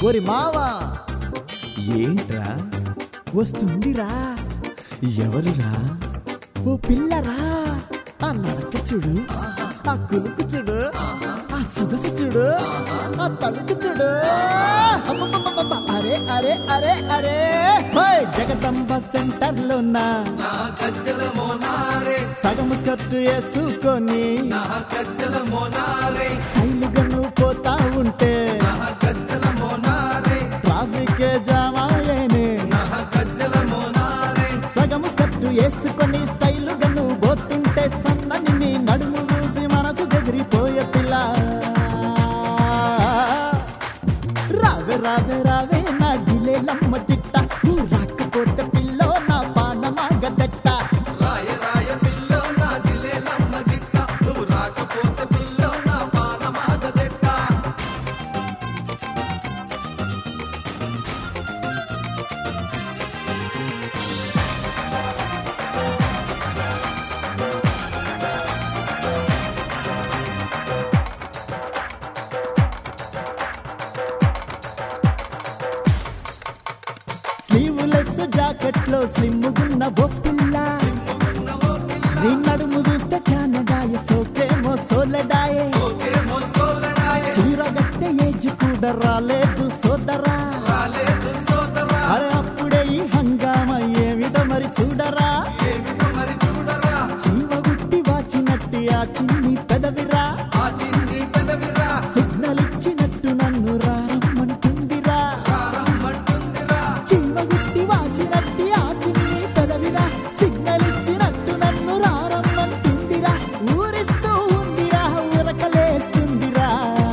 ఒరి మావా ఏంట్రా వస్తుందిరా ఎవరురా ఓ పిల్లరా ఆ నడక చూడు ఆ కులుకు చూడు ఆ సొగసు చూడు ఆ తలుకు చూడు అబ్బబ్బబ్బబ్బ! అరే అరే అరే అరే హోయ్ జగదంబ సెంటర్ లోనా సగం స్కర్ట్ వేసుకొని స్టైల్ గను పోతా ఉంటే ట్రాఫిక్ జామ్ అయ్యేనే సగం స్కర్ట్ వేసుకొని స్టైల్ గను పోతుంటే సన్నని నీ నడుము చూసి మనసు జగిరిపోయే పిల్ల రావే రావే రావే నా జిలేలమ్మ చిట్ట నువ్వు రాకపోతే పిల్లో నా పానమాగదట్ట స్లీవులెస్ జాకెట్ లో స్లిమ్ముగున్న ఓ పిల్ల నీ నడుము చూస్తే చానడాయ సోకేమో సోలడాయే చీరగట్టె ఏజ్ కూడా రాలేదు సోదరా అరే అప్పుడే ఈ హంగామ ఏమిటో మరి చూడరా చీవగుట్టి వాచినట్టి ఆ చిన్ని పెదవిరా సిగ్నల్ ఇచ్చినట్టు నన్ను రారమ్మంటుందిరా చీమగుట్టి వాచినట్టి ఆ చిన్ని పెదవిరా సిగ్నల్ ఇచ్చినట్టు నన్ను రారమ్మంటుందిరా ఊరిస్తూ ఉందిరా ఉరకలేస్తుందిరా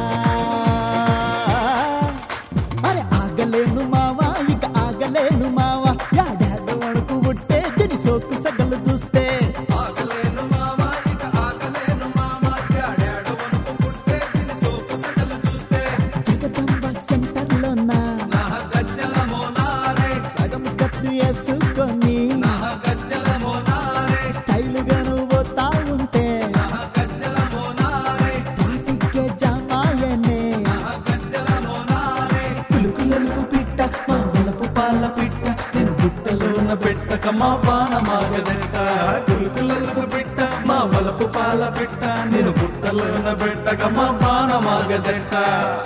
అరే ఆగలేను మావా ఇక ఆగలేను మావా యాడాడ వణుకు పుట్టే దీని సోకు సగలు చూస్తే జగదంబ సెంటర్ లోనా సగం స్కర్ట్ వేసుకొని స్టైల్ గాను పోతా ఉంటే ట్రాఫిక్ జామ్ ఆయనే పులుకులకు పిట్ట మా వలపు పాల పిట్ట నేను బుట్టలోన పెట్టక మా పాన మాగదెట్ట పులుకులకు పిట్ట మా వలపు పాల పిట్ట నేను బుట్టలోన పెట్టక మా పాన మాగదెట్ట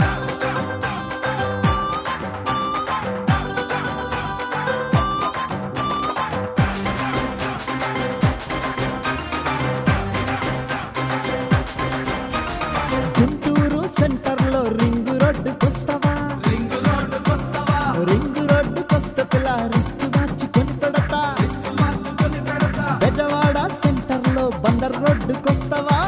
గుంటూరు సెంటర్ లో రింగు రోడ్డు కొస్తవా రింగు రోడ్డు కొస్త పిల్ల రిస్ట్ వాచ్ కొని పెడతా బెజవాడ సెంటర్ లో బందర్ రోడ్డు కొస్తవా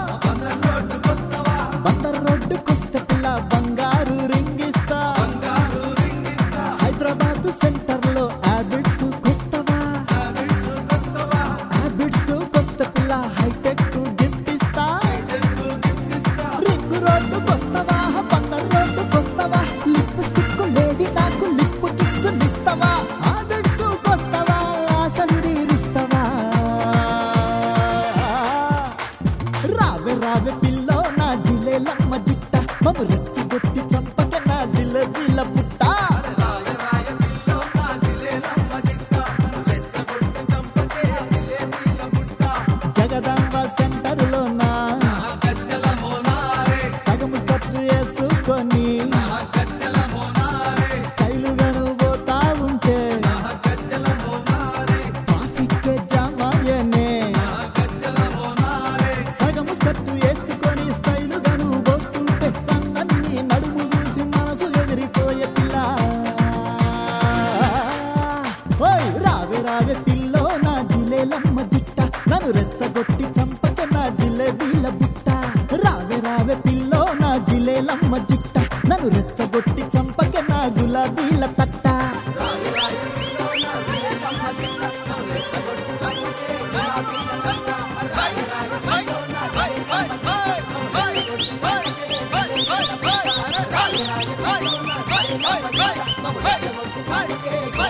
బందర్ రోడ్డు కొస్త పిల్ల బంగారు రింగిస్తా హైదరాబాద్ సెంటర్ లో హ్యాబిట్స్ కొస్తవా హ్యాబిట్స్ కొస్త పిల్ల హైటెక్ గిఫ్ట్ ఇస్తా రింగు రోడ్డు కొస్తవా బందర్ రోడ్డు కొస్తవా లిప్ స్టిక్ లేడి నాకు లిప్ కిస్ ఇస్తావా హ్యాబిట్స్ కొస్తవా ఆశలు తీరుస్తావా రావే రావే పిల్లో నా జిలేలమ్మ జిట్ట మమ్మ రెచ్చగొట్టి చంపక నా జిలేబీల పుట్ట జగదాంబ సెంటర్ లోనా సగం స్కర్ట్ వేసుకొని స్టైల్ గాను పోతా ఉంటే ట్రాఫిక్ జామ్ అయ్యేనే సగం స్కర్ట్ వేసుకొని స్టైల్ గాను పోతుంటే సన్నని నడుము చూసి మనసు ఎగిరిపోయే పిల్ల ఓయ్ రావే రావే పిల్లో నా జిలేలమ్మ జిట్ట నన్ను రెచ్చగొట్టి చంపక నా జిలేబీల బుట్ట రావే రావే పిల్లో నా జిలేలమ్మ జిట్ట నన్ను రెచ్చగొట్టి చంపక నా గులాబీల తట్ట Hey!